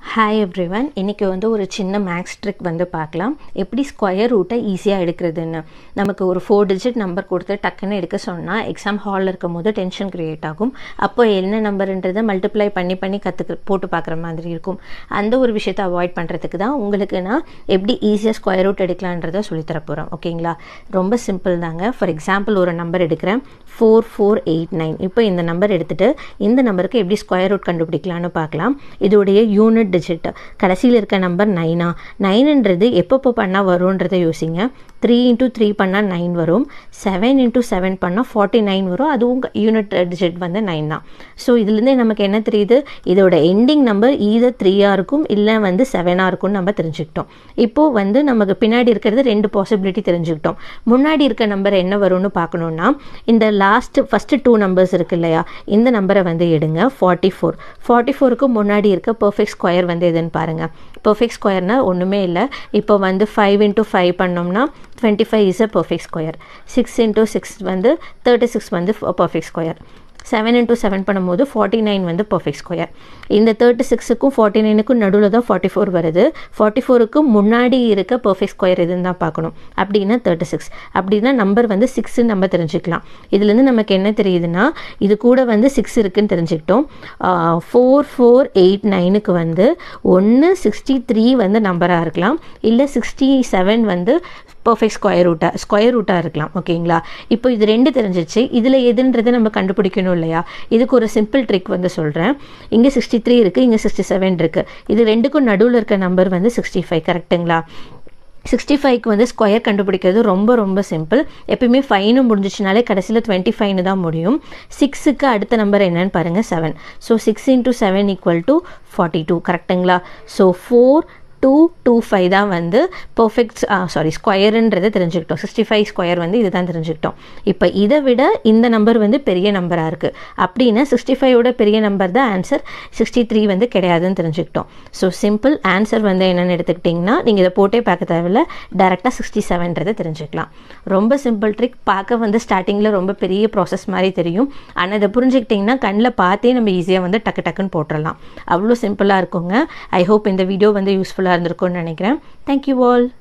hi everyone இன்றைக்கி வந்து ஒரு சின்ன மேக்ஸ் ட்ரிக் வந்து பார்க்கலாம் எப்படி ஸ்கொயர் ரூட்டை ஈஸியாக எடுக்கிறதுன்னு நமக்கு ஒரு ஃபோர் டிஜிட் நம்பர் கொடுத்து டக்குன்னு எடுக்க சொன்னால் எக்ஸாம் ஹாலில் இருக்கும் போது டென்ஷன் க்ரியேட் ஆகும் அப்போ என்ன நம்பருன்றதை மல்டிப்ளை பண்ணி பண்ணி கற்றுக்க போட்டு பார்க்குற மாதிரி இருக்கும் அந்த ஒரு விஷயத்தை அவாய்ட் பண்ணுறதுக்கு தான் உங்களுக்கு நான் எப்படி ஈஸியாக ஸ்கொயர் ரூட் எடுக்கலான்றதை சொல்லித்தர போகிறேன் ஓகேங்களா ரொம்ப சிம்பிள் தாங்க ஃபார் எக்ஸாம்பிள் ஒரு நம்பர் எடுக்கிறேன் ஃபோர் ஃபோர் எயிட் நைன் இப்போ இந்த நம்பர் எடுத்துகிட்டு இந்த நம்பருக்கு எப்படி ஸ்கொயர் ரூட் கண்டுபிடிக்கலான்னு பார்க்கலாம் இதோடைய யூனிட் டிஜிட் கடைசியில் இருக்க நம்பர் நைனா நைனுன்றது எப்பப்போ பண்ணால் வரும்ன்றதை யோசிங்க த்ரீ இன்ட்டு த்ரீ பண்ணால் நைன் வரும் செவன் இன்ட்டு செவன் பண்ணால் ஃபார்ட்டி நைன் வரும் அதுவும் யூனிட் டிஜிட் வந்து நைன் தான் ஸோ இதுலேருந்தே நமக்கு என்ன தெரியுது இதோட எண்டிங் நம்பர் ஈதர் த்ரீயாக இருக்கும் இல்லை வந்து செவனாக இருக்கும்னு நம்ம தெரிஞ்சுக்கிட்டோம் இப்போது வந்து நமக்கு பின்னாடி இருக்கிறது ரெண்டு பாசிபிலிட்டி தெரிஞ்சுக்கிட்டோம் முன்னாடி இருக்க நம்பர் என்ன வரும்னு பார்க்கணுன்னா இந்த லாஸ்ட்டு ஃபஸ்ட்டு டூ நம்பர்ஸ் இருக்கு இல்லையா இந்த நம்பரை வந்து எடுங்க ஃபார்ட்டி ஃபோர் ஃபார்ட்டி ஃபோருக்கு முன்னாடி இருக்க பர்ஃபெக்ட் ஸ்கொயர் வந்து எதுன்னு பாருங்கள் பர்ஃபெக்ட் ஸ்கொயர்னால் ஒன்றுமே இல்லை இப்போ வந்து ஃபைவ் இன்ட்டு ஃபைவ் பண்ணோம்னா twenty five is a perfect square six into six வந்து தேர்ட்டி சிக்ஸ் வந்து perfect square seven into seven பண்ணும்போது ஃபார்ட்டி நைன் வந்து பர்ஃபெக்ட் ஸ்கொயர் இந்த தேர்ட்டி சிக்ஸுக்கும் ஃபார்ட்டி நைனுக்கும் நடுவில் தான் ஃபார்ட்டி ஃபோர் வருது ஃபார்ட்டி ஃபோருக்கு முன்னாடி இருக்க பர்ஃபெக்ட் ஸ்கொயர் எதுன்னு தான் பார்க்கணும் அப்படின்னா தேர்ட்டி சிக்ஸ் அப்படின்னா நம்பர் வந்து சிக்ஸ்ன்னு நம்ம தெரிஞ்சுக்கலாம் இதுலேருந்து நமக்கு என்ன தெரியுதுன்னா இது கூட வந்து சிக்ஸ் இருக்குன்னு தெரிஞ்சுக்கிட்டோம் ஃபோர் ஃபோர் எயிட் நைனுக்கு வந்து ஒன்று சிக்ஸ்டி த்ரீ வந்து நம்பராக இருக்கலாம் இல்லை சிக்ஸ்டி செவன் வந்து பர்ஃபெக்ட் ஸ்கொயர் ரூட்டாக ஸ்கொயர் ரூட்டாக இருக்கலாம் ஓகேங்களா இப்போ இது ரெண்டு தெரிஞ்சிச்சு இதில் எதுன்றதை நம்ம கண்டுபிடிக்கணும் இல்லையா இதுக்கு ஒரு சிம்பிள் ட்ரிக் வந்து சொல்கிறேன் இங்கே சிக்ஸ்டி த்ரீ இருக்குது இங்கே சிக்ஸ்டி செவன் இருக்குது இது ரெண்டுக்கும் நடுவில் இருக்க நம்பர் வந்து சிக்ஸ்டி ஃபைவ் கரெக்டுங்களா சிக்ஸ்டி ஃபைவ்க்கு வந்து ஸ்கொயர் கண்டுபிடிக்கிறது ரொம்ப ரொம்ப சிம்பிள் எப்பயுமே ஃபைனு முடிஞ்சிச்சுனாலே கடைசியில் டுவெண்ட்டி ஃபைவ்னு தான் முடியும் சிக்ஸுக்கு அடுத்த நம்பர் என்னன்னு பாருங்கள் seven so six into seven equal to forty two கரெக்டுங்களா so four two two five தான் வந்து பர்ஃபெக்ட் சாரி ஸ்கொயருன்றதை தெரிஞ்சுக்கிட்டோம் சிக்ஸ்டி ஃபைவ் ஸ்கொயர் வந்து இதுதான் தெரிஞ்சுக்கிட்டோம் இப்போ இதை விட இந்த நம்பர் வந்து பெரிய நம்பராக இருக்குது அப்படின்னா சிக்ஸ்டி ஃபைவோட பெரிய நம்பர் தான் ஆன்சர் சிக்ஸ்டி த்ரீ வந்து கிடையாதுன்னு தெரிஞ்சுக்கிட்டோம் ஸோ சிம்பிள் ஆன்சர் வந்து என்னென்னு எடுத்துக்கிட்டிங்கன்னா நீங்கள் இதை போட்டே பார்க்க தேவையில்ல டேரெக்டாக சிக்ஸ்டி செவன்றதை தெரிஞ்சுக்கலாம் ரொம்ப சிம்பிள் ட்ரிக் பார்க்க வந்து ஸ்டார்டிங்கில் ரொம்ப பெரிய ப்ராசஸ் மாதிரி தெரியும் ஆனால் இதை புரிஞ்சுக்கிட்டிங்கன்னா கண்ணில் பார்த்தே நம்ம ஈஸியாக வந்து டக்கு டக்குன்னு போட்டுடலாம் அவ்வளோ சிம்பிளாக இருக்குங்க ஐ ஹோப் இந்த வீடியோ வந்து யூஸ்ஃபுல்லாக இருந்திருக்கும்னு நினைக்கிறேன் தேங்க்யூ ஆல்